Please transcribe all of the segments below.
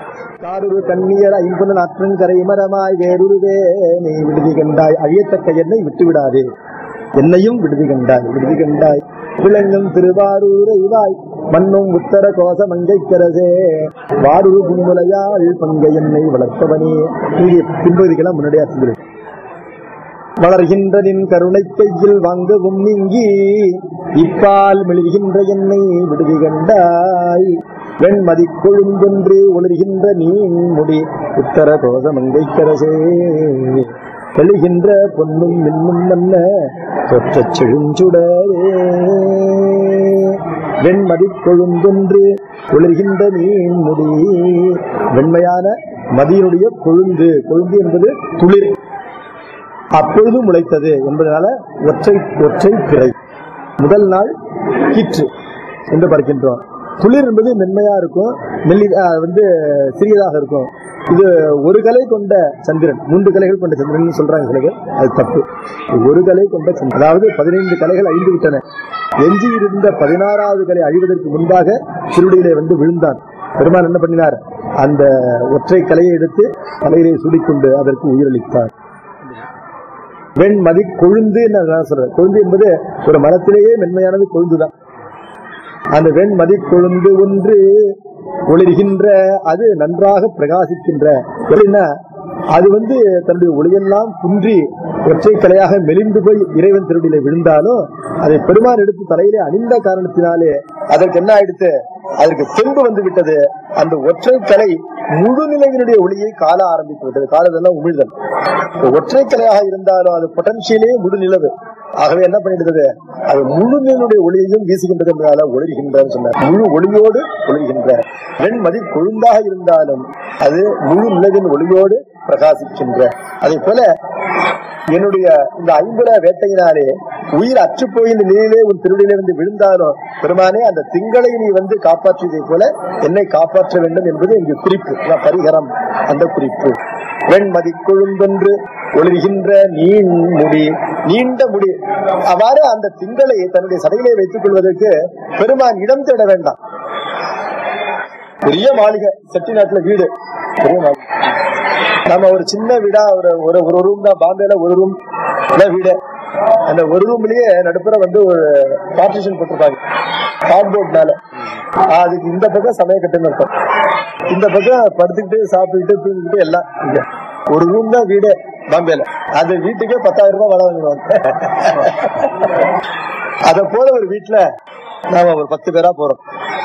காரொரு கண்ணியர் ஐம்பது அற்றன் கரை மரமாய் வேறுருவே நீ விடுதி கண்டாய் அழியத்தக்க என்னை விட்டு விடாதே என்னையும் விடுதி கண்டாய் விடுதி கண்டாய் விளங்கும் திருவாரூர் இவாய் மண்ணும் உத்தர கோச மங்கைக்கரசே வாரூர் புன்முலையாள் பங்கை என்னை வளர்ப்பவனே இங்கே பின்பகுதிக்கெல்லாம் முன்னாடியே சொல்லிடு வளர்கின்ற நின் கருணை கையில் வாங்கவும் நீங்கி இப்பால் மெழுகின்ற என்னை விடுதி கண்டாய் வெண்மதி கொழுந்தொன்று ஒளிர்கின்ற நீன் முடி உத்தர கோச மங்கைக்கரசே தெளிகின்ற பொன்னும் மின்னும் மன்ன தொற்றச் செழுஞ்சுடரே வெண்மதி கொழுந்தொன்று ஒளிர்கின்ற நீன் முடி வெண்மையான மதியினுடைய கொழுந்து கொழுந்து என்பது துளிர் அப்பொழுது முளைத்தது என்பதனால ஒற்றை ஒற்றை பிறை முதல் நாள் கீற்று என்று பார்க்கின்றோம் துளிர் என்பது மென்மையா இருக்கும் மெல்லி ஆஹ் வந்து சிறியதாக இருக்கும் இது ஒரு கலை கொண்ட சந்திரன் மூன்று கலைகள் கொண்ட சந்திரன் சொல்றாங்க சிலர்கள் அது தப்பு ஒரு கலை கொண்ட சந்திரன் அதாவது பதினைந்து கலைகள் அழிந்து விட்டன எஞ்சி இருந்த பதினாறாவது கலை அழிவதற்கு முன்பாக திருடியிலே வந்து விழுந்தான் பெருமான் என்ன பண்ணினார் அந்த ஒற்றை கலையை எடுத்து தலையிலே சூடிக்கொண்டு அதற்கு உயிரளித்தார் வெண்மதி கொழுந்து சொல்றேன் கொழுந்து என்பது ஒரு மரத்திலேயே மென்மையானது கொழுந்துதான் அந்த வெண்மதி கொழுந்து ஒன்று ஒளிர்கின்ற அது நன்றாக பிரகாசிக்கின்ற எப்படின்னா அது வந்து தன்னுடைய ஒளியெல்லாம் குன்றி ஒற்றை கலையாக மெலிந்து போய் இறைவன் திருடியில விழுந்தாலும் அதை பெருமான் எடுத்து தலையிலே அணிந்த காரணத்தினாலே அதற்கு என்ன ஆயிடுத்து அதற்கு தெம்பு வந்து விட்டது அந்த ஒற்றை கலை முழு நிலையினுடைய ஒளியை காண ஆரம்பித்து விட்டது காலதெல்லாம் உமிழ்தல் ஒற்றை கலையாக இருந்தாலும் அது பொட்டன்ஷியலே முழு நிலவு ஆகவே என்ன பண்ணிடுது அது முழு நிலனுடைய ஒளியையும் வீசுகின்றது என்பதால ஒளிர்கின்றார் சொன்னார் முழு ஒளியோடு ஒளிர்கின்ற வெண்மதி கொழுந்தாக இருந்தாலும் அது முழு நிலவின் ஒளியோடு பிரகாசிக்கின்ற அதே போல என்னுடைய இந்த ஐம்புல வேட்டையினாலே உயிர் அற்று போயின் நிலையிலே உன் திருடியிலே வந்து விழுந்தாலும் பெருமானே அந்த திங்களை நீ வந்து காப்பாற்றியதை போல என்னை காப்பாற்ற வேண்டும் என்பது இங்கு குறிப்பு அதான் பரிகரம் அந்த குறிப்பு வெண்மதி கொழுந்தொன்று ஒளிர்கின்ற நீண் முடி நீண்ட முடி அவ்வாறு அந்த திங்களை தன்னுடைய சடையிலே வைத்துக் கொள்வதற்கு பெருமான் இடம் தேட வேண்டாம் பெரிய மாளிகை செட்டிநாட்டுல வீடு பெரிய மாளிகை நம்ம ஒரு சின்ன வீடா ஒரு ஒரு ஒரு ரூம் தான் பாம்பேல ஒரு ரூம் வீடு அந்த ஒரு ரூம்லயே நடுப்புற வந்து ஒரு பார்ட்டிஷன் போட்டிருப்பாங்க காம்பவுண்ட்னால அதுக்கு இந்த பக்கம் சமய கட்டுன்னு இருக்கும் இந்த பக்கம் படுத்துக்கிட்டு சாப்பிட்டுக்கிட்டு தூங்கிக்கிட்டு எல்லாம் இங்க ஒரு ரூம் தான் வீடு பாம்பேல அந்த வீட்டுக்கே பத்தாயிரம் ரூபாய் வள வாங்குவாங்க அத போல ஒரு வீட்டுல நாம ஒரு பத்து பேரா போறோம்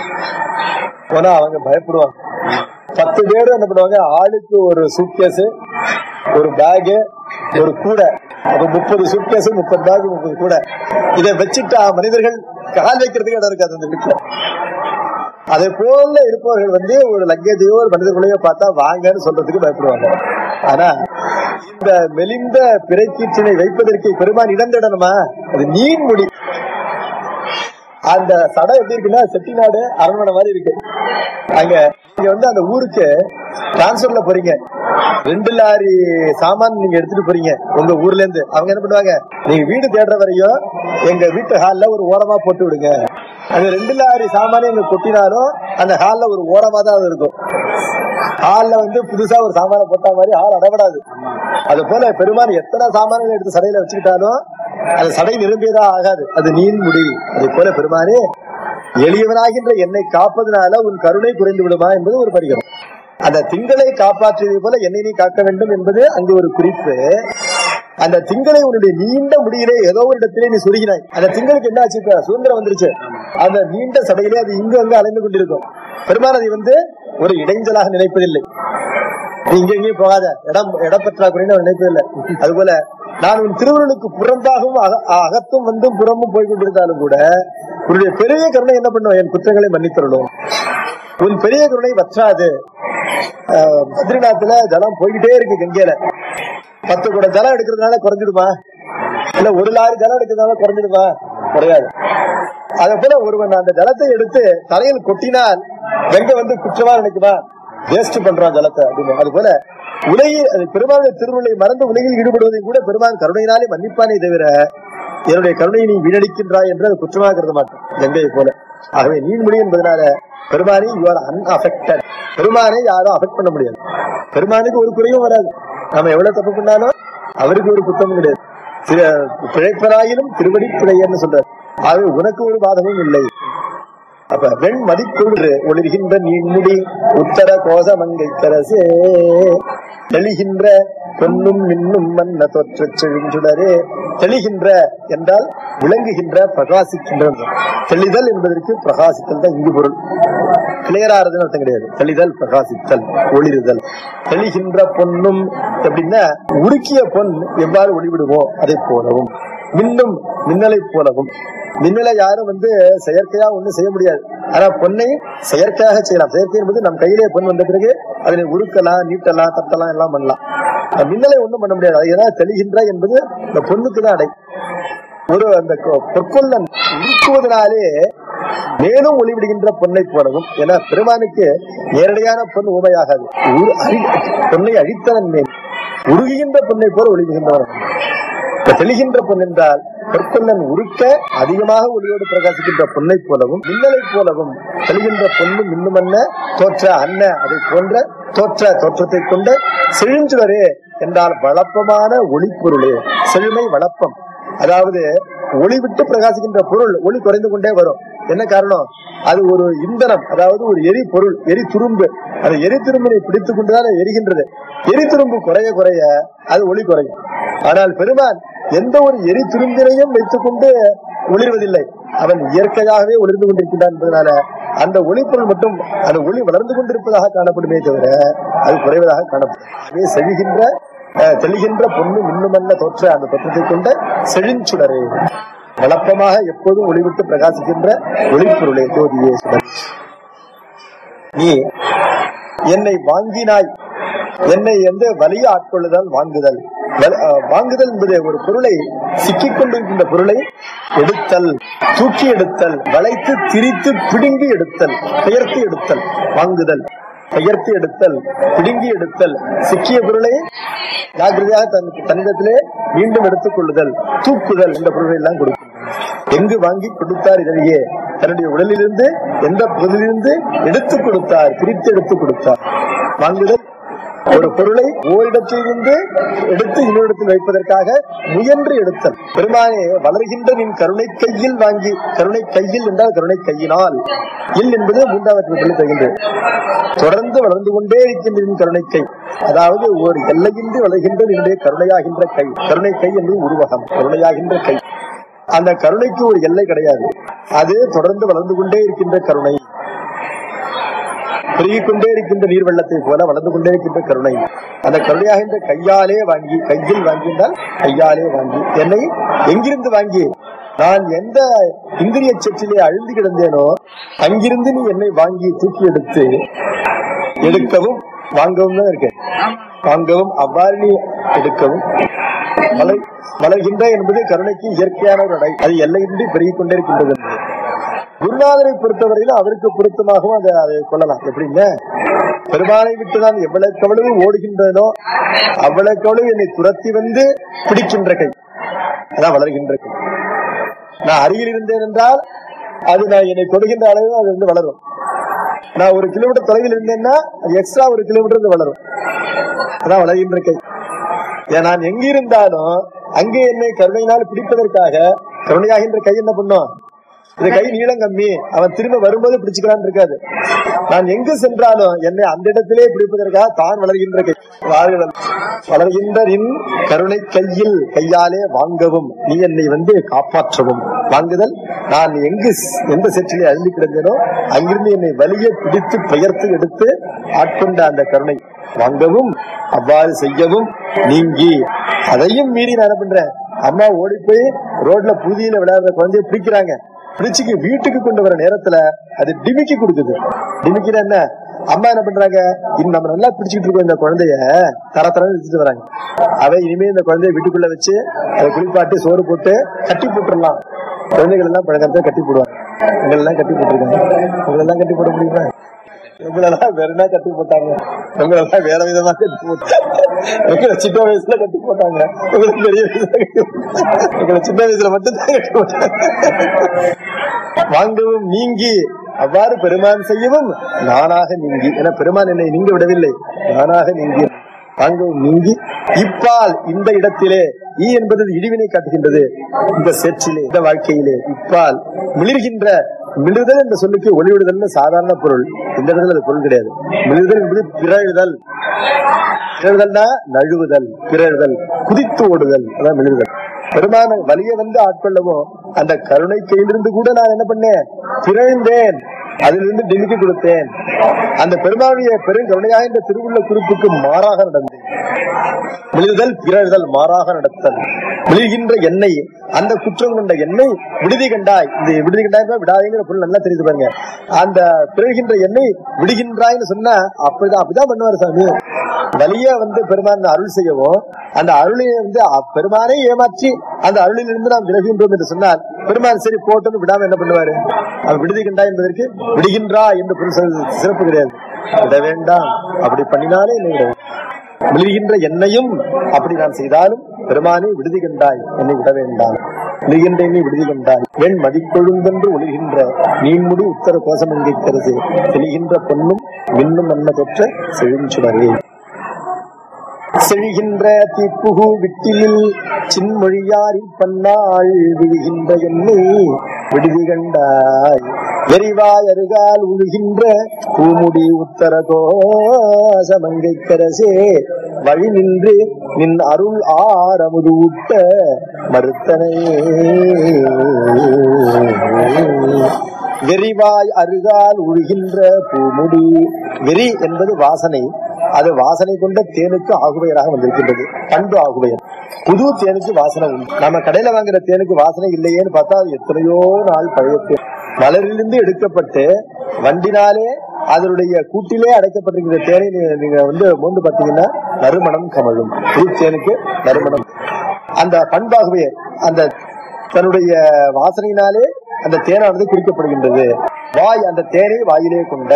போனா அவங்க பயப்படுவாங்க பத்து பேரும் என்ன பண்ணுவாங்க ஆளுக்கு ஒரு சூட்கேஸ் ஒரு பேகு ஒரு கூடை அப்ப முப்பது சூட்கேஸ் முப்பது பேக் முப்பது கூடை இதை வச்சுட்டா மனிதர்கள் கால் வைக்கிறதுக்கு இடம் இருக்காது அந்த வீட்டுல அதே போல இருப்பவர்கள் வந்து ஒரு லக்கேஜையோ ஒரு மனிதர்களையோ பார்த்தா வாங்கன்னு சொல்றதுக்கு பயப்படுவாங்க ஆனா இந்த மெலிந்த பிறைக்கீற்றினை வைப்பதற்கு பெருமான் இடம் தேடணுமா அது நீன் முடி அந்த சடம் எப்படி இருக்குன்னா செட்டிநாடு அரண்மனை மாதிரி இருக்கு அங்க நீங்க வந்து அந்த ஊருக்கு டிரான்ஸ்பர்ல போறீங்க ரெண்டு லாரி சாமான் நீங்க எடுத்துட்டு போறீங்க உங்க ஊர்ல இருந்து அவங்க என்ன பண்ணுவாங்க நீங்க வீடு தேடுற வரையும் எங்க வீட்டு ஹால்ல ஒரு ஓரமா போட்டு விடுங்க அந்த ரெண்டு லாரி சாமானே எங்க கொட்டினாலும் அந்த ஹால்ல ஒரு ஓரமா தான் அது இருக்கும் ஹால்ல வந்து புதுசா ஒரு சாமான போட்ட மாதிரி ஹால் அடபடாது அது போல பெருமான் எத்தனை சாமான்களை எடுத்து சடையில வச்சுக்கிட்டாலும் அது சடை நிரம்பியதா ஆகாது அது நீன் முடி அதே போல பெருமானே எளியவனாகின்ற என்னை காப்பதனால உன் கருணை குறைந்து விடுமா என்பது ஒரு படிகம் அந்த திங்களை காப்பாற்றியதை போல என்னை நீ காக்க வேண்டும் என்பது அங்கு ஒரு குறிப்பு அந்த திங்களை உன்னுடைய நீண்ட முடியிலே ஏதோ ஒரு இடத்திலே நீ சுருகினாய் அந்த திங்களுக்கு என்ன ஆச்சு இப்ப சுதந்திரம் வந்துருச்சு அந்த நீண்ட சடையிலே அது இங்கு அங்கு அலைந்து கொண்டிருக்கும் பெருமான் அதை வந்து ஒரு இடைஞ்சலாக நினைப்பதில்லை நீ இங்க எங்கேயும் போகாத இடம் இடப்பற்றாக்குறைன்னு அவர் நினைப்பதில்லை அதுபோல நான் உன் திருவருளுக்கு புறம்பாகவும் அக- அகத்தும் வந்தும் புறமும் போய் கொண்டிருந்தாலும் கூட உன்னுடைய பெரிய கருணை என்ன பண்ணும் என் குற்றங்களை மன்னித்தருளும் உன் பெரிய கருணை வற்றாது ஆஹ், பத்ரிநாத்துல ஜலம் போய்கிட்டே இருக்கு கங்கையில பத்து கூட ஜலம் எடுக்கிறதுனால குறைஞ்சிடுமா இல்ல ஒரு லாரி ஜலம் எடுக்கிறதுனால குறைஞ்சிடுமா குறையாது அதே போல ஒருவன் அந்த ஜலத்தை எடுத்து தலையில் கொட்டினால் கங்கை வந்து குற்றமா நினைக்குமா வேஸ்ட் பண்றான் ஜலத்தை அப்படின்னு அது போல உலகில் அது பெருமானுடைய திருவுருளை மறந்து உலகில் ஈடுபடுவதை கூட பெருமான் கருணையினாலே மன்னிப்பானே தவிர என்னுடைய கருணையை நீ வீணடிக்கின்றாய் என்று அது குற்றமாக கருத மாட்டேன் கங்கையை போல ஆகவே நீன்முடி என்பதனால பெருமானி யூ ஆர் அன்அஃபெக்டட் பெருமானை யாரும் அஃபெக்ட் பண்ண முடியாது பெருமானுக்கு ஒரு குறையும் வராது நாம எவ்வளவு தப்பு பண்ணாலும் அவருக்கு ஒரு குத்தமும் கிடையாது சில பிழைப்பராயினும் திருவடி பிழையன்னு சொல்றாரு ஆகவே உனக்கு ஒரு பாதமும் இல்லை அப்ப வெண் மதிக்குழு ஒளிர்கின்ற நீண்முடி உத்தர கோசமங்கை கரசே தெளிகின்ற பொன்னும் மின்னும் மன்ன தோற்ற செழுஞ்சுடரே தெளிகின்ற என்றால் விளங்குகின்ற பிரகாசிக்கின்ற தெளிதல் என்பதற்கு பிரகாசித்தல் தான் இங்கு பொருள் கிளியராறதுன்னு அர்த்தம் கிடையாது தெளிதல் பிரகாசித்தல் ஒளிருதல் தெளிகின்ற பொன்னும் எப்படின்னா உருக்கிய பொன் எவ்வாறு ஒளிவிடுமோ அதை போலவும் மின்னும் மின்னலை போலவும் மின்னலை யாரும் வந்து செயற்கையா ஒண்ணும் செய்ய முடியாது ஆனா பொன்னை செயற்கையாக செய்யலாம் செயற்கை என்பது நம் கையிலே பொன் வந்த பிறகு அதனை உருக்கலாம் நீட்டலாம் தட்டலாம் எல்லாம் பண்ணலாம் அந்த மின்னலை ஒண்ணும் பண்ண முடியாது அது ஏதாவது தெளிகின்ற என்பது இந்த பொண்ணுக்கு தான் அடை ஒரு அந்த கொ- பொற்கொல்லன் உருக்குவதனாலே மேலும் ஒளிவிடுகின்ற பொன்னை போலவும் ஏன்னா பெருமானுக்கு நேரடியான பொன் ஊமையாகாது உரு- அழி- பொன்னை அழித்தவன் மேல் உருகுகின்ற பொன்னை போல ஒளிவுகின்றவன் இப்ப தெளிகின்ற பொன் என்றால் பொற்கொல்லன் உருக்க அதிகமாக ஒளியோடு பிரகாசிக்கின்ற பொன்னை போலவும் மின்னலை போலவும் தெளிகின்ற பொண்ணு மின்னுமன்ன தோற்ற அன்ன அதை போன்ற தோற்ற தோற்றத்தை கொண்ட செழுஞ்சுடரே என்றால் வளப்பமான ஒளிப்பொருளே செழுமை வளப்பம் அதாவது ஒளி விட்டு பிரகாசிக்கின்ற பொருள் ஒளி குறைந்து கொண்டே வரும் என்ன காரணம் அது ஒரு இந்தனம் அதாவது ஒரு எரி பொருள் எரி துரும்பு அந்த எரி துரும்பினை பிடித்துக் கொண்டுதான் அது எரிகின்றது எரி துரும்பு குறைய குறைய அது ஒளி குறையும் ஆனால் பெருமான் எந்த ஒரு எரி துரும்பினையும் வைத்துக் கொண்டு ஒளிர்வதில்லை அவன் இயற்கையாகவே ஒளிர்ந்து கொண்டிருக்கின்றான் என்பதனால அந்த ஒளிப்பொருள் மட்டும் அந்த ஒளி வளர்ந்து கொண்டிருப்பதாக காணப்படுமே தவிர அது குறைவதாக காணப்படும் அதே செழிகின்ற அஹ், தெளிகின்ற பொண்ணு மின்னுமல்ல தோற்ற அந்த தோற்றத்தை கொண்ட செழிஞ்சுடரே வளப்பமாக எப்போதும் ஒளிவிட்டு பிரகாசிக்கின்ற ஒளிப்பொருளே ஜோதியே சுடர் நீ என்னை வாங்கினாய் என்னை வந்து வலிய ஆட்கொள்ளுதல் வாங்குதல் வல- அஹ், வாங்குதல் என்பது ஒரு பொருளை சிக்கிக் கொண்டிருக்கின்ற பொருளை எடுத்தல் தூக்கி எடுத்தல் வளைத்து திரித்து பிடுங்கி எடுத்தல் பெயர்த்து எடுத்தல் வாங்குதல் பெயர்த்து எடுத்தல் பிடுங்கி எடுத்தல் சிக்கிய பொருளை ஜாக்கிரதையாக தன் தன்னிடத்திலே மீண்டும் எடுத்துக் கொள்ளுதல் தூக்குதல் இந்த பொருளை எல்லாம் கொடுக்கும் எங்கு வாங்கி கொடுத்தார் இதழையே தன்னுடைய உடலிலிருந்து எந்த பொருளிலிருந்து எடுத்துக் கொடுத்தார் பிரித்து எடுத்துக் கொடுத்தார் வாங்குதல் ஒரு பொருளை ஓரிடத்திலிருந்து எடுத்து இன்னொரிடத்தில் வைப்பதற்காக முயன்று எடுத்தல் பெருமானே வளர்கின்ற நின் கருணை கையில் வாங்கி கருணை கையில் என்றால் கருணை கையினால் இல் என்பது மூன்றாவது சொல்லி தருகின்றது தொடர்ந்து வளர்ந்து கொண்டே இருக்கின்ற நின் கருணை கை அதாவது ஒரு எல்லையின்றி வளர்கின்ற நின்னுடைய கருணையாகின்ற கை கருணை கை என்பது உருவகம் கருணையாகின்ற கை அந்த கருணைக்கு ஒரு எல்லை கிடையாது அது தொடர்ந்து வளர்ந்து கொண்டே இருக்கின்ற கருணை பெருகிக் கொண்டே இருக்கின்ற நீர் வெள்ளத்தை போல வளர்ந்து கொண்டே இருக்கின்ற கருணை அந்த கருணையாகின்ற கையாலே வாங்கி கையில் வாங்கியிருந்தால் கையாலே வாங்கி என்னை எங்கிருந்து வாங்கி நான் எந்த இந்திரிய சற்றிலே அழுந்து கிடந்தேனோ அங்கிருந்து நீ என்னை வாங்கி தூக்கி எடுத்து எடுக்கவும் வாங்கவும் தான் இருக்கேன் வாங்கவும் அவ்வாறு நீ எடுக்கவும் வளர் வளர்கின்ற என்பது கருணைக்கு இயற்கையான ஒரு அடை அது எல்லையின்றி பெருகிக் கொண்டே இருக்கின்றது என்பது. குருநாதரை பொறுத்தவரையில அவருக்கு பொருத்தமாகவும் அதை அதை கொள்ளலாம் எப்படின்னா பெருமானை விட்டு நான் எவ்வளவுக்கு எவ்வளவு ஓடுகின்றனோ அவ்வளவுக்கு எவ்வளவு என்னை துரத்தி வந்து பிடிக்கின்ற கை அதான் வளர்கின்ற கை நான் அருகில் இருந்தேன் என்றால் அது நான் என்னை தொடுகின்ற அளவு அது வந்து வளரும் நான் ஒரு கிலோமீட்டர் தொலைவில் இருந்தேன்னா அது எக்ஸ்ட்ரா ஒரு கிலோமீட்டர் வந்து வளரும் அதான் வளர்கின்ற கை ஏன் நான் எங்க இருந்தாலும் அங்கே என்னை கருணையினால் பிடிப்பதற்காக கருணையாகின்ற கை என்ன பண்ணும் இந்த கை நீளம் கம்மி அவன் திரும்ப வரும்போது பிடிச்சுக்கலான்னு இருக்காது நான் எங்கு சென்றாலும் என்னை அந்த இடத்திலே பிடிப்பதற்காக தான் வளர்கின்ற கை வாழ்கள் வளர்கின்ற நின் கருணை கையில் கையாலே வாங்கவும் நீ என்னை வந்து காப்பாற்றவும் வாங்குதல் நான் எங்கு ஸ்- எந்த செற்றிலே அழுந்தி கிடந்தேனோ அங்கிருந்து என்னை வலிய பிடித்து பெயர்த்து எடுத்து ஆட்கொண்ட அந்த கருணை வாங்கவும் அவ்வாறு செய்யவும் நீங்கி அதையும் மீறி நான் என்ன பண்றேன் அம்மா ஓடி போய் ரோட்ல புதியில விளையாடுற குழந்தைய பிடிக்கிறாங்க பிடிச்சுக்கு வீட்டுக்கு கொண்டு வர நேரத்துல அது டிமிக்கி கொடுக்குது டிமிக்கினா என்ன அம்மா என்ன பண்றாங்க இன்னும் நம்ம நல்லா பிடிச்சிட்டு இருக்கோம் இந்த குழந்தைய தர தரன்னு வச்சுட்டு வராங்க அவ இனிமே இந்த குழந்தைய வீட்டுக்குள்ள வச்சு அதை குளிப்பாட்டி சோறு போட்டு கட்டி போட்டுடலாம் குழந்தைகள் எல்லாம் பழக்கத்தை கட்டி போடுவாங்க எங்களெல்லாம் கட்டி போட்டிருக்காங்க உங்களெல்லாம் கட்டி போட முடியுமா எங்களெல்லாம் வேற என்ன கட்டி போட்டாங்க உங்களெல்லாம் வேற விதமா கட்டி போட்டாங்க எங்களை சின்ன வயசுல கட்டி போட்டாங்க உங்களுக்கு பெரிய வயசுல கட்டி போட்டாங்க எங்களை சின்ன வயசுல மட்டும் தான் கட்டி போட்டாங்க வாங்கவும் நீங்கி அவ்வாறு பெருமான் செய்யவும் நானாக நீங்கி என பெருமான் என்னை நீங்க விடவில்லை நானாக நீங்கி அங்கு நீங்கி இப்பால் இந்த இடத்திலே ஈ என்பது இடிவினை காட்டுகின்றது இந்த சேற்றிலே இந்த வாழ்க்கையிலே இப்பால் மிளிர்கின்ற மிளிர்தல் என்ற சொல்லுக்கு ஒளிவிடுதல் சாதாரண பொருள் இந்த இடத்துல அது பொருள் கிடையாது மிளிர்தல் என்பது பிறழுதல் பிறழுதல்னா நழுவுதல் பிறழுதல் குதித்து ஓடுதல் அதான் மிளிர்தல் பெருமான வலிய வந்து ஆட்கொள்ளவும் அந்த கருணை கையிலிருந்து கூட நான் என்ன பண்ணேன் பிறழ்ந்தேன் அதிலிருந்து டிமிக்கி கொடுத்தேன் அந்த பெருமானுடைய பெருங்கருணையாக இந்த திருவுள்ள குறிப்புக்கு மாறாக நடந்தேன் மிளிர்தல் பிறழ்தல் மாறாக நடத்தல் மிளிர்கின்ற எண்ணெய் அந்த குற்றம் கொண்ட எண்ணெய் விடுதி கண்டாய் இந்த விடுதி கண்டாய் விடாதீங்கிற பொருள் நல்லா தெரியுது பாருங்க அந்த பிறழ்கின்ற எண்ணெய் விடுகின்றாய்னு சொன்னா அப்படிதான் அப்படிதான் பண்ணுவார் சாமி வலிய வந்து பெருமான் அருள் செய்யவும் அந்த அருளை வந்து அ- பெருமானை ஏமாற்றி அந்த அருளில் இருந்து நாம் விலகின்றோம் என்று சொன்னால் பெருமான் சரி போட்டோன்னு விடாம என்ன பண்ணுவாரு அவர் விடுதி கண்டா என்பதற்கு விடுகின்றா என்று பொருள் சொல்றது சிறப்பு கிடையாது விட வேண்டாம் அப்படி பண்ணினாலே என்னை விட வேண்டும். விழுகின்ற என்னையும் அப்படி நான் செய்தாலும் பெருமானே விடுதி கண்டாய் என்னை விட வேண்டாம் விழுகின்ற என்னை விடுதி கண்டாய் வெண் மதிக்கொழுந்தென்று ஒழுகின்ற நீன்முடி உத்தர கோசமங்கை கருது தெளிகின்ற பொன்னும் மின்னும் அன்ன பெற்ற செழுஞ்சுடரே செழிகின்ற தீப்புகு விட்டிலில் சின்மொழியாரில் பன்னாள் விழுகின்ற என்னை விடுதி கண்டாய் எரிவாய் அருகால் உழுகின்ற பூமுடி உத்தர கோசமங்கை கரசே வழி நின்று நின் அருள் ஆரமுது ஊட்ட மறுத்தனை வெறிவாய் அருகால் உழுகின்ற பூமுடி வெறி என்பது வாசனை அது வாசனை கொண்ட தேனுக்கு ஆகுபெயராக வந்திருக்கின்றது பண்பு ஆகுபெயர் புது தேனுக்கு வாசனை உண்டு நம்ம கடையில வாங்குற தேனுக்கு வாசனை இல்லையேன்னு பார்த்தா அது எத்தனையோ நாள் பழைய தேன் மலரிலிருந்து எடுக்கப்பட்டு வண்டினாலே அதனுடைய கூட்டிலே அடைக்கப்பட்டிருக்கிற தேனை நீ- நீங்க வந்து மோந்து பார்த்தீங்கன்னா நறுமணம் கமழும் புது தேனுக்கு நறுமணம் அந்த பண்பாகவே அந்த தன்னுடைய வாசனையினாலே அந்த தேனானது குறிக்கப்படுகின்றது வாய் அந்த தேனை வாயிலே கொண்ட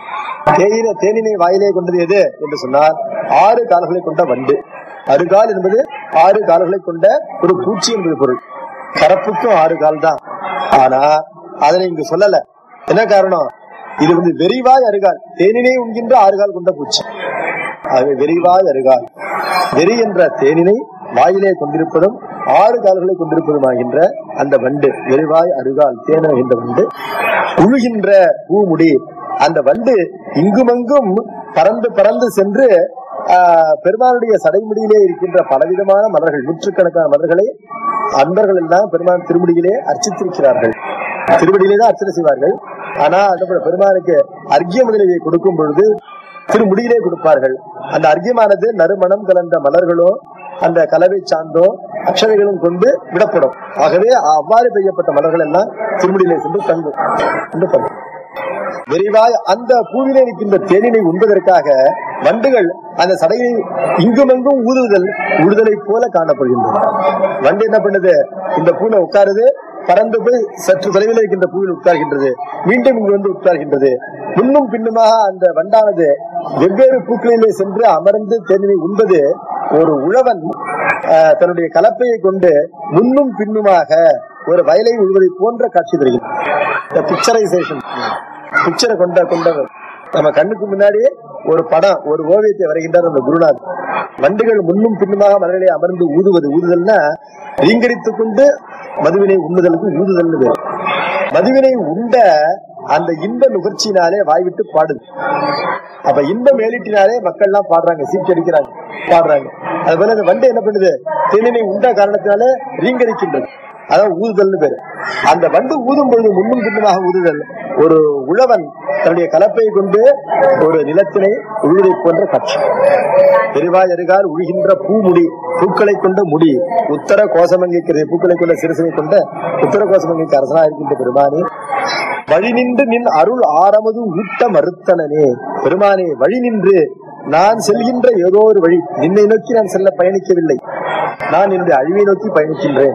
தேயிலை தேனினை வாயிலே கொண்டது எது என்று சொன்னால் ஆறு கால்களை கொண்ட வண்டு அருகால் என்பது ஆறு கால்களை கொண்ட ஒரு பூச்சி என்பது பொருள் கரப்புக்கும் ஆறு கால் தான் ஆனா அதனை இங்கு சொல்லல என்ன காரணம் இது வந்து வெறிவாய் அருகால் தேனினை உண்கின்ற ஆறு கால் கொண்ட பூச்சி ஆகவே வெறிவாய் அருகால் வெறி என்ற தேனினை வாயிலே கொண்டிருப்பதும் ஆறு கால்களை கொண்டிருப்பதுமாகின்ற அந்த வண்டு வெறிவாய் அருகால் தேன என்ற வண்டு உழுகின்ற பூமுடி அந்த வண்டு இங்குமங்கும் பறந்து பறந்து சென்று ஆஹ், பெருமானுடைய சடைமுடியிலே இருக்கின்ற பலவிதமான மலர்கள் நூற்றுக்கணக்கான மலர்களை அன்பர்கள் எல்லாம் பெருமான் திருமுடியிலே அர்ச்சித்திருக்கிறார்கள் திருவடியிலே தான் அர்ச்சனை செய்வார்கள் ஆனா அந்த பெருமானுக்கு அர்க்கிய முதலியை கொடுக்கும் பொழுது திருமுடியிலே கொடுப்பார்கள் அந்த அர்க்கியமானது நறுமணம் கலந்த மலர்களோ அந்த கலவை சாந்தோ அக்ஷதைகளும் கொண்டு விடப்படும் ஆகவே அவ்வாறு பெய்யப்பட்ட மலர்கள் எல்லாம் திருமுடியிலே சென்று தங்கும் என்று படும். விரைவாய் அந்த பூவிலே நிற்கின்ற தேனினை உண்பதற்காக வண்டுகள் அந்த சடையை இங்குமெங்கும் ஊதுதல் ஊடுதலை போல காணப்படுகின்றன வண்டு என்ன பண்ணுது இந்த பூல உட்காருது பறந்து போய் சற்று தொலைவில் இருக்கின்ற பூவில் உட்கார்கின்றது மீண்டும் இங்கு வந்து உட்கார்கின்றது முன்னும் பின்னுமாக அந்த வண்டானது வெவ்வேறு பூக்களிலே சென்று அமர்ந்து தேனினை உண்பது ஒரு உழவன் ஆஹ், தன்னுடைய கலப்பையை கொண்டு முன்னும் பின்னுமாக ஒரு வயலை உழுவதை போன்ற காட்சி தருகிறது பிக்சரைசேஷன் பிக்சரை கொண்ட கொண்டவர் நம்ம கண்ணுக்கு முன்னாடியே ஒரு படம் ஒரு ஓவியத்தை வரைகின்றார் அந்த குருநாத் வண்டுகள் முன்னும் பின்னுமாக மலர்களை அமர்ந்து ஊதுவது ஊதுதல்னா ரீங்கரித்துக் கொண்டு மதுவினை உண்ணுதலுக்கு ஊதுதல்னு பேர் மதுவினை உண்ட அந்த இன்ப நுகர்ச்சியினாலே வாய்விட்டு பாடுது அப்ப இன்ப மேலிட்டினாலே மக்கள் எல்லாம் பாடுறாங்க சீட்டு அடிக்கிறாங்க பாடுறாங்க அது போல அந்த வண்டு என்ன பண்ணுது தேனினை உண்ட காரணத்தினாலே ரீங்கரிக்கின்றது அதான் ஊதுதல்னு பேரு அந்த வண்டு ஊதும் பொழுது முன்னும் பின்னுமாக ஊதுதல் ஒரு உழவன் தன்னுடைய கலப்பையை கொண்டு ஒரு நிலத்தினை உழுவதை போன்ற காட்சி பெருவாய் அருகால் உழுகின்ற பூமுடி பூக்களை கொண்ட முடி உத்தர கோசமங்கைக்கு பூக்களை கொண்ட சிறுசனை கொண்ட உத்தர கோசமங்கைக்கு அரசனா இருக்கின்ற பெருமானே வழி நின்று நின் அருள் ஆரமது ஊட்ட மறுத்தனனே பெருமானே வழி நின்று நான் செல்கின்ற ஏதோ ஒரு வழி நின்னை நோக்கி நான் செல்ல பயணிக்கவில்லை நான் என்னுடைய அழிவை நோக்கி பயணிக்கின்றேன்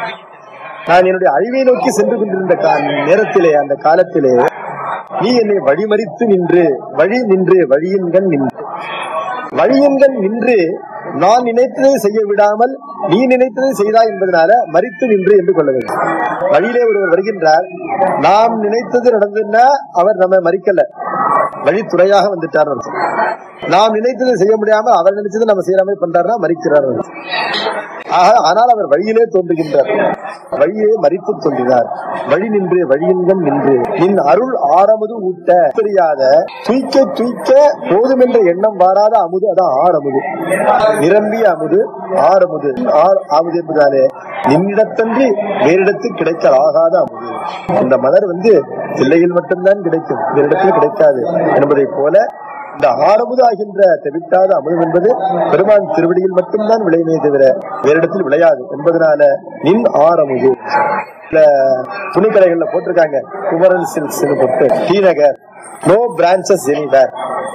நான் என்னுடைய அழிவை நோக்கி சென்று கொண்டிருந்த கா- நேரத்திலே அந்த காலத்திலே நீ என்னை வழிமறித்து நின்று வழி நின்று வழியின்கண் நின்று வழியின்கண் நின்று நான் நினைத்ததை செய்ய விடாமல் நீ நினைத்ததை செய்தாய் என்பதனால மறித்து நின்று என்று கொள்ள வேண்டும் வழியிலே ஒருவர் வருகின்றார் நாம் நினைத்தது நடந்ததுன்னா அவர் நம்ம மறிக்கல வழித்துறையாக வந்துட்டார் அர்த்தம். நாம் நினைத்ததை செய்ய முடியாம அவர் நினைச்சதை நம்ம செய்யற மாதிரி பண்றாருன்னா மறிக்கிறார் அர்த்தம். ஆக ஆனால் அவர் வழியிலே தோன்றுகின்றார் வழியே மறித்து தோன்றினார் வழி நின்று வழியின்கம் நின்று நின் அருள் ஆரமுது ஊட்ட தெரியாத துய்க்க துய்க்க போதும் என்ற எண்ணம் வாராத அமுது அதான் ஆரமுது நிரம்பிய அமுது ஆரமுது ஆர் அமுது என்பதாலே நின்னிடத்தன்றி வேறிடத்தில் கிடைக்க ஆகாத அமுது இந்த மலர் வந்து பிள்ளையில் மட்டும்தான் கிடைக்கும் வேறிடத்தில் கிடைக்காது என்பதை போல இந்த ஆரமுது ஆகின்ற தெவிட்டாத அமுதம் என்பது பெருமான் திருவடியில் மட்டும்தான் விளையுமே தவிர வேறிடத்தில் விளையாது என்பதனால நின் ஆரமுது இந்த துணிக்கடைகள்ல போட்டிருக்காங்க குமரன் சில்க்ஸ் போட்டு T Nagar no branches anywhere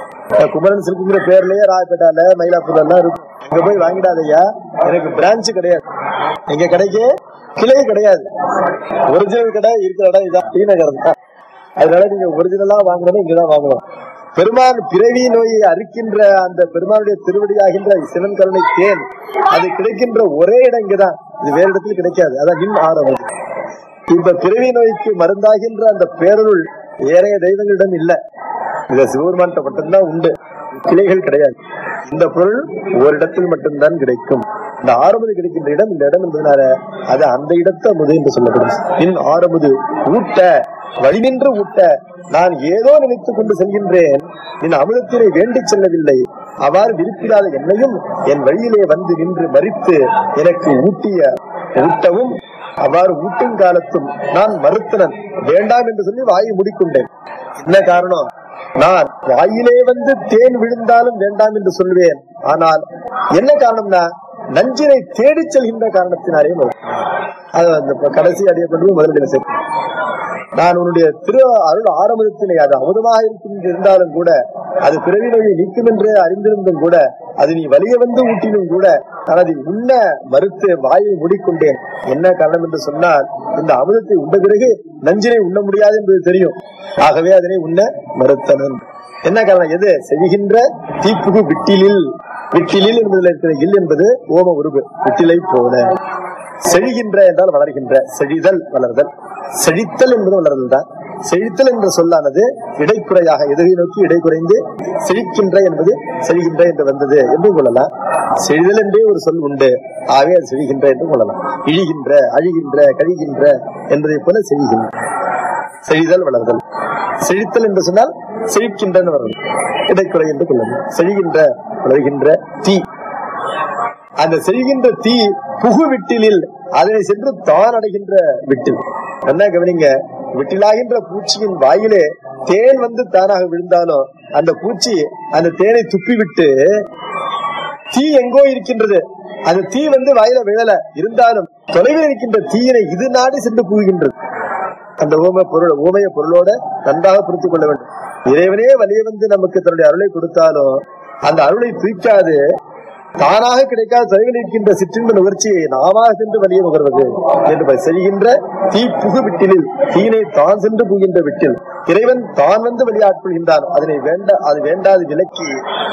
Kumaran சில்க்குங்கிற பேர்லயே ராயப்பேட்டால மயிலாப்பூர் எல்லாம் இருக்கும் அங்க போய் வாங்கிடாதய்யா எனக்கு பிரான்ச் கிடையாது எங்க கடைக்கு கிளை கிடையாது ஒரிஜினல் கடை இருக்கிற இடம் இதான் டி நகர் தான் அதனால நீங்க ஒரிஜினலா வாங்கணும் இங்கதான் வாங்கணும் பெருமான் பிறவி நோயை அறுக்கின்ற அந்த பெருமானுடைய திருவடியாகின்ற சிவன் கருணை தேன் அது கிடைக்கின்ற ஒரே இடம் இங்கதான் இது வேற இடத்துல கிடைக்காது அதான் நின் ஆரம்பம் இப்ப பிறவி நோய்க்கு மருந்தாகின்ற அந்த பேரருள் ஏனைய தெய்வங்களிடம் இல்ல இத சிவபெருமான்கிட்ட மட்டும்தான் உண்டு கிளைகள் கிடையாது இந்த பொருள் ஓரிடத்தில் மட்டும்தான் கிடைக்கும் இந்த ஆறுமுது கிடைக்கின்ற இடம் இந்த இடம் என்பதனால அது அந்த இடத்த அமுது என்று சொல்லப்படும் இன் ஆறுமுது ஊட்ட வழி நின்று ஊட்ட நான் ஏதோ நினைத்துக் கொண்டு செல்கின்றேன் என் அமிர்தத்தினை வேண்டி செல்லவில்லை அவ்வாறு விருப்பிடாத என்னையும் என் வழியிலே வந்து நின்று மறித்து எனக்கு ஊட்டிய ஊட்டவும் அவ்வாறு ஊட்டும் காலத்தும் நான் மறுத்தனன் வேண்டாம் என்று சொல்லி வாயை மூடிக்கொண்டேன் என்ன காரணம் நான் வாயிலே வந்து தேன் விழுந்தாலும் வேண்டாம் என்று சொல்வேன் ஆனால் என்ன காரணம்னா நஞ்சினை தேடிச் செல்கின்ற காரணத்தினாலே மறுத்தேன். அது அந்த கடைசி அடியை கொண்டு போய் முதலில் சேர்த்து நான் உன்னுடைய திரு அருள் ஆரம்பத்திலே அது அமுதமாக இருக்கின்ற இருந்தாலும் கூட அது பிறவி நோயை நீக்கும் என்று அறிந்திருந்தும் கூட அது நீ வலிய வந்து ஊட்டினும் கூட நான் அதை உண்ண மறுத்து வாயை மூடிக்கொண்டேன் என்ன காரணம் என்று சொன்னால் இந்த அமுதத்தை உண்ட பிறகு நஞ்சினை உண்ண முடியாது என்பது தெரியும் ஆகவே அதனை உண்ண மறுத்தனன் என்ன காரணம் எது செவிகின்ற தீப்புகு விட்டிலில் விட்டிலில் என்பதில் இருக்கிற இல் என்பது ஓம உருவு விட்டிலை போல செழிகின்ற என்றால் வளர்கின்ற செழிதல் வளர்தல் செழித்தல் என்பது வளர்தல் தான் செழித்தல் என்ற சொல்லானது இடைக்குறையாக எதிரை நோக்கி இடை குறைந்து செழிக்கின்ற என்பது செழிகின்ற என்று வந்தது என்று கொள்ளலாம் செழிதல் என்றே ஒரு சொல் உண்டு ஆகவே அது செழிகின்ற என்று கொள்ளலாம் இழிகின்ற அழிகின்ற கழிகின்ற என்பதை போல செழிகின்ற செழிதல் வளர்தல் செழித்தல் என்று சொன்னால் செழிக்கின்ற வரும் இடைக்குறை என்று கொள்ளலாம் செழிகின்ற வளர்கின்ற தீ அந்த செல்கின்ற தீ புகு விட்டிலில் அதனை சென்று தான் அடைகின்ற விட்டில் என்ன கவனிங்க விட்டிலாகின்ற பூச்சியின் வாயிலே தேன் வந்து தானாக விழுந்தாலும் அந்த பூச்சி அந்த தேனை துப்பி விட்டு தீ எங்கோ இருக்கின்றது அந்த தீ வந்து வாயில விழல இருந்தாலும் தொலைவில் இருக்கின்ற தீயினை இது நாடி சென்று புகுகின்றது அந்த ஓம பொருள் ஓமைய பொருளோட நன்றாக புரிந்து கொள்ள வேண்டும் இறைவனே வலிய வந்து நமக்கு தன்னுடைய அருளை கொடுத்தாலும் அந்த அருளை தூக்காது தானாக கிடைக்காத தொலைவில் இருக்கின்ற சிற்றின்ப நுகர்ச்சியை நாமாக சென்று வலிய நுகர்வது என்று செல்கின்ற தீ புகு விட்டிலில் தீனை தான் சென்று புகின்ற விட்டில் இறைவன் தான் வந்து வழியாட்கொள்கின்றான் அதனை வேண்ட அது வேண்டாது விலக்கி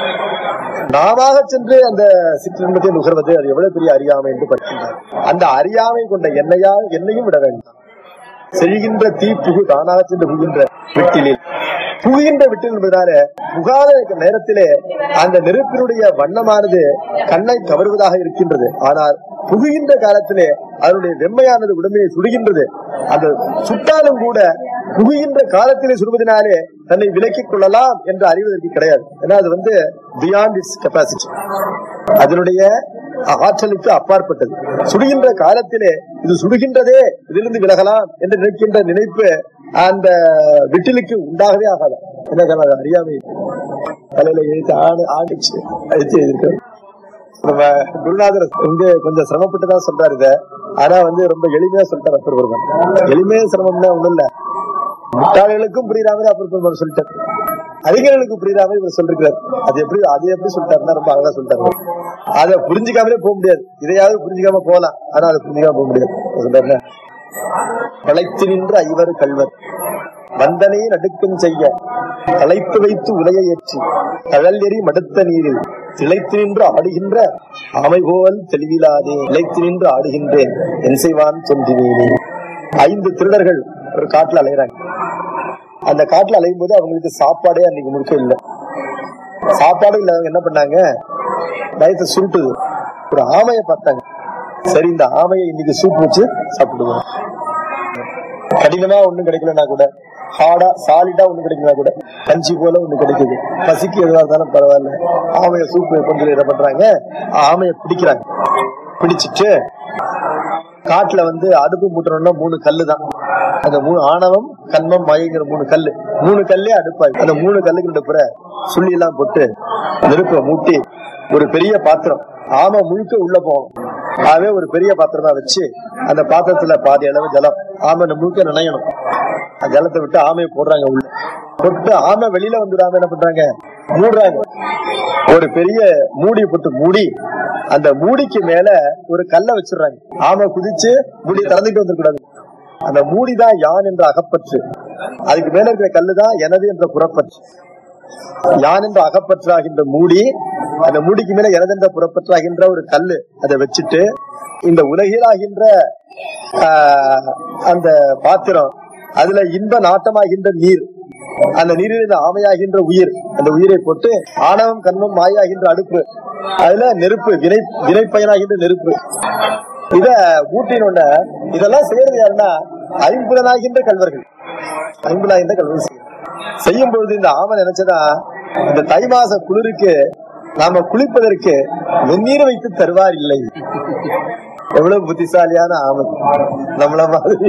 நாமாக சென்று அந்த சிற்றின்பத்தை நுகர்வது அது எவ்வளவு பெரிய அறியாமை என்று படிக்கின்றார் அந்த அறியாமை கொண்ட என்னையா என்னையும் விட வேண்டாம் செல்கின்ற தீ புகு தானாக சென்று புகின்ற விட்டிலில் புகுகின்ற விட்டில் என்பதால புகாத நேரத்திலே அந்த நெருப்பினுடைய வண்ணமானது கண்ணை கவருவதாக இருக்கின்றது ஆனால் புகுகின்ற காலத்திலே அதனுடைய வெம்மையானது உடம்பையை சுடுகின்றது அந்த சுட்டாலும் கூட புகுகின்ற காலத்திலே சுடுவதனாலே தன்னை விலக்கிக் கொள்ளலாம் என்று அறிவதற்கு கிடையாது ஏன்னா அது வந்து பியாண்ட் இட்ஸ் கெப்பாசிட்டி அதனுடைய ஆற்றலுக்கு அப்பாற்பட்டது சுடுகின்ற காலத்திலே இது சுடுகின்றதே இதிலிருந்து விலகலாம் என்று நினைக்கின்ற நினைப்பு அந்த விட்டிலுக்கு உண்டாகவே ஆகாது என்ன காரணம் அது அறியாமை தலையில எழுத்து ஆடு ஆடிச்சு அடிச்சு எழுதிருக்கு நம்ம குருநாதர் வந்து கொஞ்சம் சிரமப்பட்டு தான் சொல்றாரு இத ஆனா வந்து ரொம்ப எளிமையா சொல்லிட்டார் அப்பர் பெருமான் எளிமையா சிரமம்னா ஒண்ணும் இல்ல முட்டாள்களுக்கும் புரியுற மாதிரி அப்பர் பெருமான் சொல்லிட்டார் அறிஞர்களுக்கு புரியுற மாதிரி இவர் சொல்லிருக்காரு அது எப்படி அது எப்படி சொல்லிட்டாருன்னா ரொம்ப அழகா சொல்லிட்டாரு அதை புரிஞ்சுக்காமலே போக முடியாது இதையாவது புரிஞ்சுக்காம போகலாம் ஆனா அதை புரிஞ்சுக்காம போக முடியாது சொல்றாரு பழைத்து நின்ற ஐவர் கல்வர் வந்தனை நடுக்கம் செய்ய தலைப்பு வைத்து உலையை ஏற்றி தழல் எறி மடுத்த நீரில் திளைத்து நின்று ஆடுகின்ற ஆமை போல் தெளிவிலாதே இழைத்து நின்று ஆடுகின்றேன் என் செய்வான் சொந்தினேனே ஐந்து திருடர்கள் ஒரு காட்டுல அலையறாங்க அந்த காட்டுல அலையும் போது அவங்களுக்கு சாப்பாடே அன்னைக்கு முழுக்க இல்லை சாப்பாடு இல்லாதவங்க என்ன பண்ணாங்க பயத்தை சுருட்டுது ஒரு ஆமையை பார்த்தாங்க சரி இந்த ஆமையை இன்னைக்கு சூப் வச்சு சாப்பிடுவோம் கடினமா ஒண்ணும் கிடைக்கலனா கூட ஹார்டா சாலிடா ஒண்ணு கிடைக்கலனா கூட கஞ்சி போல ஒண்ணு கிடைக்குது பசிக்கு எதுவா இருந்தாலும் பரவாயில்ல ஆமைய சூப் கொஞ்சம் என்ன பண்றாங்க ஆமைய பிடிக்கிறாங்க பிடிச்சிட்டு காட்டுல வந்து அடுப்பு மூட்டணும்னா மூணு கல்லு தான் அந்த மூணு ஆணவம் கண்மம் மயங்கிற மூணு கல்லு மூணு கல்லே அடுப்பாய் அந்த மூணு கல்லுக்கு நடுப்புற சுள்ளி எல்லாம் போட்டு நெருப்ப மூட்டி ஒரு பெரிய பாத்திரம் ஆமை முழுக்க உள்ள போகும் ஆகவே ஒரு பெரிய பாத்திரமா வச்சு அந்த பாத்திரத்துல பாதி அளவு ஜலம் ஆமை முழுக்க நினையணும் அந்த ஜலத்தை விட்டு ஆமையை போடுறாங்க உள்ள போட்டு ஆமை வெளியில வந்துடாம என்ன பண்றாங்க மூடுறாங்க ஒரு பெரிய மூடி போட்டு மூடி அந்த மூடிக்கு மேல ஒரு கல்லை வச்சிடுறாங்க ஆமை குதிச்சு மூடி திறந்துட்டு வந்துடக்கூடாது அந்த மூடிதான் யான் என்ற அகப்பற்று அதுக்கு மேல இருக்கிற கல்லுதான் எனது என்ற புறப்பற்று யான் என்ற அகப்பற்றாகின்ற மூடி அந்த மூடிக்கு மேல எனதென்ற புறப்பற்றாகின்ற ஒரு கல்லு அதை வச்சுட்டு இந்த உலகிலாகின்ற ஆஹ், அந்த பாத்திரம் அதுல இன்ப நாட்டமாகின்ற நீர் அந்த நீரில் ஆமையாகின்ற உயிர் அந்த உயிரை போட்டு ஆணவம் கண்மம் மாயாகின்ற அடுப்பு அதுல நெருப்பு வினை வினைப்பயனாகின்ற நெருப்பு இத ஊட்டினோட இதெல்லாம் செய்யறது யாருன்னா ஐம்புலனாகின்ற கல்வர்கள் ஐம்புலனாகின்ற கல்வர்கள் செய்யறது. செய்யும் பொழுது இந்த ஆமை நினைச்சதா இந்த தை மாச குளிருக்கு நாம குளிப்பதற்கு வெந்நீர் வைத்து தருவார் இல்லை எவ்வளவு புத்திசாலியான ஆமை நம்மள மாதிரி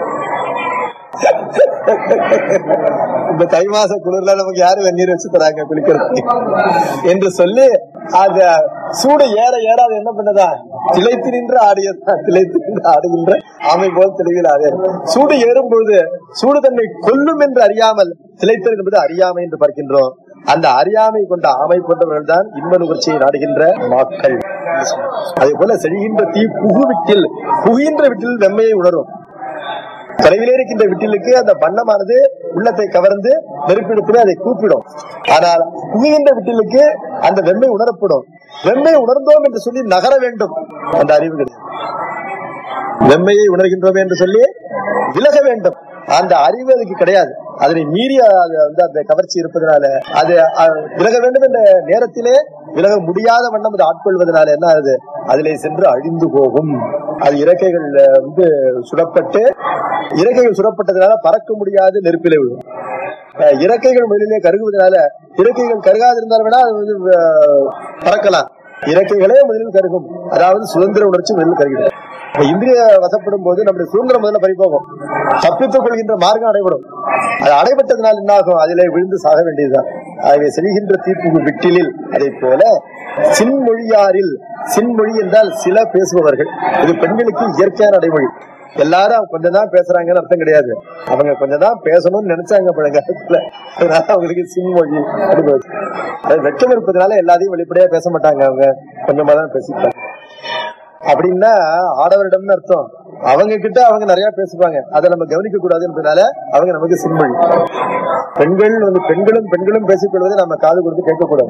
இந்த தை மாச குளிர்ல நமக்கு யாரு வெந்நீர் வச்சு தராங்க குளிக்கிறது என்று சொல்லி அத சூடு ஏற ஏற அது என்ன பண்ணதா திளைத்து நின்று ஆடியதான் திளைத்து நின்று ஆடுகின்ற ஆமை போல் தெளிவில் ஆடியது சூடு ஏறும் பொழுது சூடு தன்னை கொல்லும் என்று அறியாமல் திளைத்தல் என்பது அறியாமை என்று பார்க்கின்றோம் அந்த அறியாமை கொண்ட ஆமை போன்றவர்கள் தான் இன்ப நுகர்ச்சியை நாடுகின்ற மக்கள் அதே போல செழிகின்ற தீ புகு விட்டில் புகின்ற விட்டில் வெம்மையை உணரும் தொலைவிலே இருக்கின்ற விட்டிலுக்கு அந்த வண்ணமானது உள்ளத்தை கவர்ந்து நெருப்பிடத்திலே அதை கூப்பிடும் ஆனால் புகுகின்ற விட்டிலுக்கு அந்த வெம்மை உணரப்படும் வெம்மை உணர்ந்தோம் என்று சொல்லி நகர வேண்டும் அந்த அறிவு கிடையாது வெம்மையை உணர்கின்றோம் என்று சொல்லி விலக வேண்டும் அந்த அறிவு அதுக்கு கிடையாது அதனை மீறி அது வந்து அந்த கவர்ச்சி இருப்பதனால அது அஹ், விலக வேண்டும் என்ற நேரத்திலே விலக முடியாத வண்ணம் அது ஆட்கொள்வதனால என்ன ஆகுது அதிலே சென்று அழிந்து போகும் அது இறக்கைகள் அஹ், வந்து சுடப்பட்டு இறக்கைகள் சுடப்பட்டதுனால பறக்க முடியாது நெருப்பிலே விழும் அஹ், இறக்கைகள் முதலிலே கருகுவதனால இறக்கைகள் கருகாதிருந்தால் வேணா அது வந்து அஹ், பறக்கலாம் இறக்கைகளே முதலில் கருகும் அதாவது சுதந்திர உணர்ச்சி முதலில் கருகிறது இப்ப இந்திரிய வசப்படும் போது நம்முடைய சுதந்திரம் முதல்ல பறிப்போகும் தப்பித்துக் கொள்கின்ற மார்க்கம் அடைபடும் அது அடைபட்டதுனால் என்ன ஆகும் அதிலே விழுந்து சாக வேண்டியதுதான் ஆகவே செல்கின்ற தீர்ப்பு விட்டிலில் அதை போல சின்மொழியாரில் சின்மொழி என்றால் சில பேசுபவர்கள் இது பெண்களுக்கு இயற்கையான அடைமொழி எல்லாரும் கொஞ்சம் தான் பேசுறாங்கன்னு அர்த்தம் கிடையாது அவங்க கொஞ்சம் தான் பேசணும்னு நினைச்சாங்க பழங்காலத்துல அதனால அவங்களுக்கு சின்மொழி அப்படின்னு வச்சு. அது வெட்கம் இருப்பதனால எல்லாத்தையும் வெளிப்படையா பேச மாட்டாங்க அவங்க கொஞ்சமா தான் பேசிப்பாங்க அப்படின்னா ஆடவரிடம்னு அர்த்தம் அவங்க கிட்ட அவங்க நிறைய பேசுவாங்க அதை நம்ம கவனிக்க கூடாதுன்றதுனால அவங்க நமக்கு சின்மொழி பெண்கள் வந்து பெண்களும் பெண்களும் பேசிக் கொள்வதை நம்ம காது கொடுத்து கேட்கக்கூடாது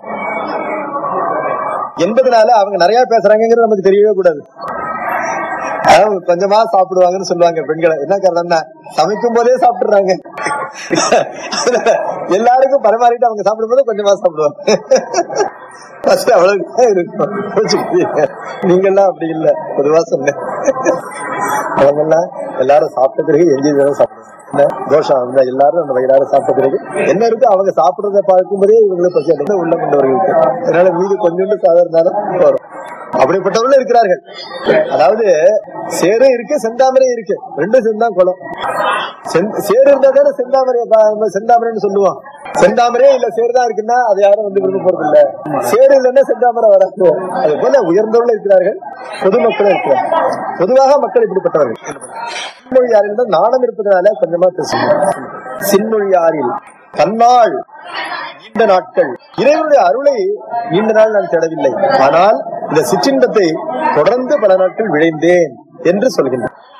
என்பதனால அவங்க நிறைய பேசுறாங்கிறது நமக்கு தெரியவே கூடாது அவங்க கொஞ்சமா சாப்பிடுவாங்கன்னு சொல்லுவாங்க பெண்களை என்ன காரணம்னா சமைக்கும் போதே சாப்பிடுறாங்க எல்லாருக்கும் பரிமாறிட்டு அவங்க சாப்பிடும்போது கொஞ்சமா சாப்பிடுவாங்க ஃபர்ஸ்ட் அவ்வளவுதான் இருக்கும் புரிஞ்சுக்கிட்டீங்க? நீங்கெல்லாம் அப்படி இல்ல பொதுவா சொன்னேன் அவங்க எல்லாம் எல்லாரும் சாப்பிட்ட பிறகு எஞ்சி சாப்பிடுவாங்க என்ன? தோஷம் அந்த எல்லாரும் அந்த வயிறார சாப்பிட்ட பிறகு என்ன இருக்கு அவங்க சாப்பிடுறத பார்க்கும்போதே இவங்களுக்கு பசி அடைந்து உள்ள கொண்டவர்களுக்கு அதனால மீது கொஞ்சோண்டு சாதாரணாலும் வரும் அப்படிப்பட்டவர்களும் இருக்கிறார்கள் அதாவது சேரும் இருக்கு செந்தாமரை இருக்கு ரெண்டும் செந்தா குளம் செந்- சேரு இருந்தா தானே செந்தாமரை ப- நம்ம செந்தாமரைன்னு சொல்லுவோம் செந்தாமரே இல்ல சேரு தான் இருக்குன்னா அது யாரும் வந்து விரும்ப போறது இல்ல சேரு இல்லைன்னா செந்தாமரை வராது அது போல உயர்ந்தவர்கள் இருக்கிறார்கள் பொதுமக்களும் இருக்கிறார்கள் பொதுவாக மக்கள் இப்படிப்பட்டவர்கள் சின்மொழியாரில் தான் நாணம் இருப்பதனால கொஞ்சமா பேசுவோம் சின்மொழியாரில் தன்னாள் நீண்ட நாட்கள் இறைவனுடைய அருளை நீண்ட நாள் நான் தேடவில்லை ஆனால் இந்த சிற்றின்பத்தை தொடர்ந்து பல நாட்கள் விழைந்தேன் என்று சொல்கின்றார்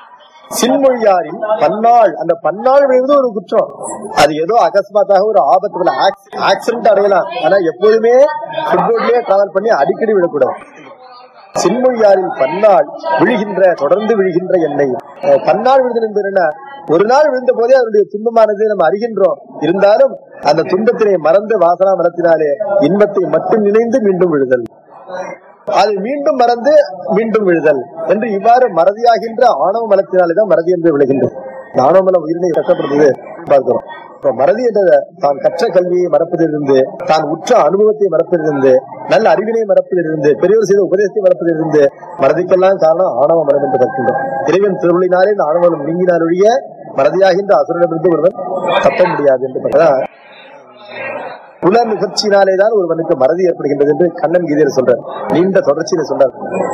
சின்மொழியாரின் பன்னாள் அந்த பன்னாள் விழுவது ஒரு குற்றம் அது ஏதோ அகஸ்மாத்தாக ஒரு ஆபத்து ஆக்சிடென்ட் அடையலாம் ஆனா எப்போதுமே ஃபுட்போர்ட்லயே டிராவல் பண்ணி அடிக்கடி விடக்கூடாது சின்மொழியாரில் பன்னாள் விழுகின்ற தொடர்ந்து விழுகின்ற எண்ணெய் அஹ் பன்னாள் விழுதல் என்பது என்ன ஒரு நாள் விழுந்த போதே அதனுடைய துன்பமானது நம்ம அறிகின்றோம் இருந்தாலும் அந்த துன்பத்தினை மறந்து வாசனா மரத்தினாலே இன்பத்தை மட்டும் நினைந்து மீண்டும் விழுதல் அது மீண்டும் மறந்து மீண்டும் விழுதல் என்று இவ்வாறு மறதியாகின்ற ஆணவ மலத்தினாலேதான் மறதி என்று விழுகின்றது இந்த ஆணவ மலம் உயிரினை கஷ்டப்படுறது பார்க்கிறோம் இப்ப மறதி என்ற தான் கற்ற கல்வியை மறப்பதிலிருந்து தான் உற்ற அனுபவத்தை மறப்பதிலிருந்து நல்ல அறிவினை மறப்பதிலிருந்து பெரியவர் செய்த உபதேசத்தை மறப்பதிலிருந்து மறதிக்கெல்லாம் காரணம் ஆணவ மரம் என்று கற்கின்றோம் இறைவன் திருவிழினாலே இந்த ஆணவம் நீங்கினால் ஒழிய மறதியாகின்ற அசுரனிடமிருந்து ஒருவன் தப்ப முடியாது என்று பார்த்தா புல நிகழ்ச்சியினாலேதான் ஒருவனுக்கு மறதி ஏற்படுகின்றது என்று கண்ணன் கீதையில சொல்றார் நீண்ட தொடர்ச்சியில சொல்றார்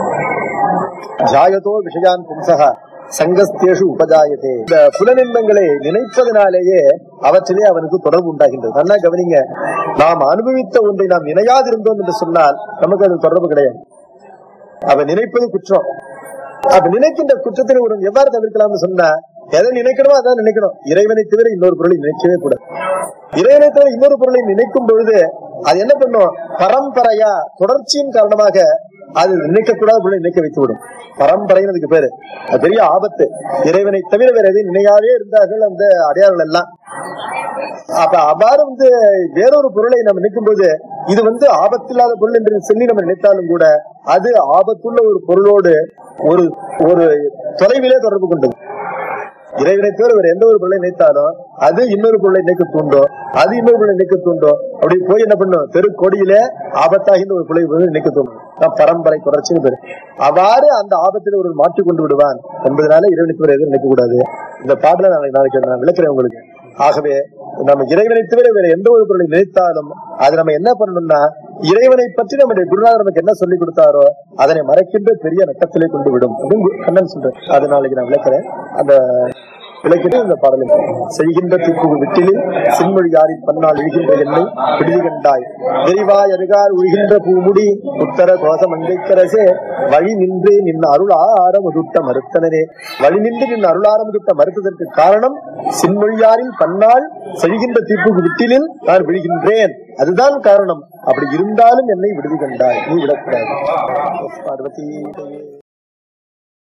ஜாயதோ விஷயான் பும்சகா சங்கஸ்தேஷு உபஜாயதே இந்த புலனின்பங்களை நினைப்பதனாலேயே அவற்றிலே அவனுக்கு தொடர்பு உண்டாகின்றது நல்லா கவனிங்க நாம் அனுபவித்த ஒன்றை நாம் நினையாதிருந்தோம் என்று சொன்னால் நமக்கு அது தொடர்பு கிடையாது அவன் நினைப்பது குற்றம் அப்ப நினைக்கின்ற குற்றத்தினை ஒரு எவ்வாறு தவிர்க்கலாம்னு சொன்னா எதை நினைக்கணுமோ அதான் நினைக்கணும் இறைவனை தவிர இன்னொரு பொருளை நினைக்கவே கூடாது இறைவனை தவிர இன்னொரு பொருளை நினைக்கும் பொழுது அது என்ன பண்ணும் பரம்பரையா தொடர்ச்சியின் காரணமாக அது நினைக்க கூடாத பொருளை நினைக்க வைத்து விடும் பரம்பரைன்னு அதுக்கு பேரு அது பெரிய ஆபத்து இறைவனை தவிர வேற எதையும் நினையாதே இருந்தார்கள் அந்த அடையாளங்கள் எல்லாம் அப்ப அவ்வாறு வந்து வேறொரு பொருளை நம்ம நினைக்கும் போது இது வந்து ஆபத்தில்லாத பொருள் என்று சொல்லி நம்ம நினைத்தாலும் கூட அது ஆபத்துள்ள ஒரு பொருளோடு ஒரு ஒரு தொலைவிலே தொடர்பு கொண்டது இறைவனை தவிர வேற எந்த ஒரு பொருளை நினைத்தாலும் அது இன்னொரு பொருளை நினைக்க தூண்டும் அது இன்னொரு பொருளை நினைக்க தூண்டும் அப்படி போய் என்ன பண்ணும் தெரு கொடியிலே ஆபத்தாகின்ற ஒரு பொருளை வந்து நினைக்க தூண்டும் அதான் பரம்பரை தொடர்ச்சின்னு பேரு அவ்வாறு அந்த ஆபத்தில் ஒரு மாற்றிக் கொண்டு விடுவான் என்பதனால இறைவனை தவிர எதுவும் நினைக்க கூடாது இந்த பாடல நாளைக்கு நாளைக்கு நான் விளக்குறேன் உங்களுக்கு ஆகவே நம்ம இறைவனை தவிர வேற எந்த ஒரு பொருளை நினைத்தாலும் அது நம்ம என்ன பண்ணணும்னா இறைவனை பற்றி நம்முடைய குருநாதர் நமக்கு என்ன சொல்லி கொடுத்தாரோ அதனை மறைக்கின்ற பெரிய நட்டத்திலே கொண்டு விடும் அப்படின்னு கண்ணன் சொல்றேன் அது நாளைக்கு நான் விளக்குறேன் அந்த விளக்கிட்டு இந்த பாடலை செய்கின்ற தீப்புகு விட்டிலில் சின்மொழி யாரின் பன்னால் இழுகின்ற எண்ணெய் விடுதி கண்டாய் விரிவாய் அருகார் உழுகின்ற பூமுடி உத்தர கோச மங்கைக்கரசே வழி நின்று நின் அருள் ஆரமுதுட்ட மறுத்தனரே வழி நின்று நின் அருளாரமுதுட்ட மறுத்ததற்கு காரணம் சின்மொழியாரில் பன்னால் செழிகின்ற தீப்புகு விட்டிலில் நான் விழுகின்றேன் அதுதான் காரணம் அப்படி இருந்தாலும் என்னை விடுதி கண்டாய் நீ விடக்கூடாது பார்வதி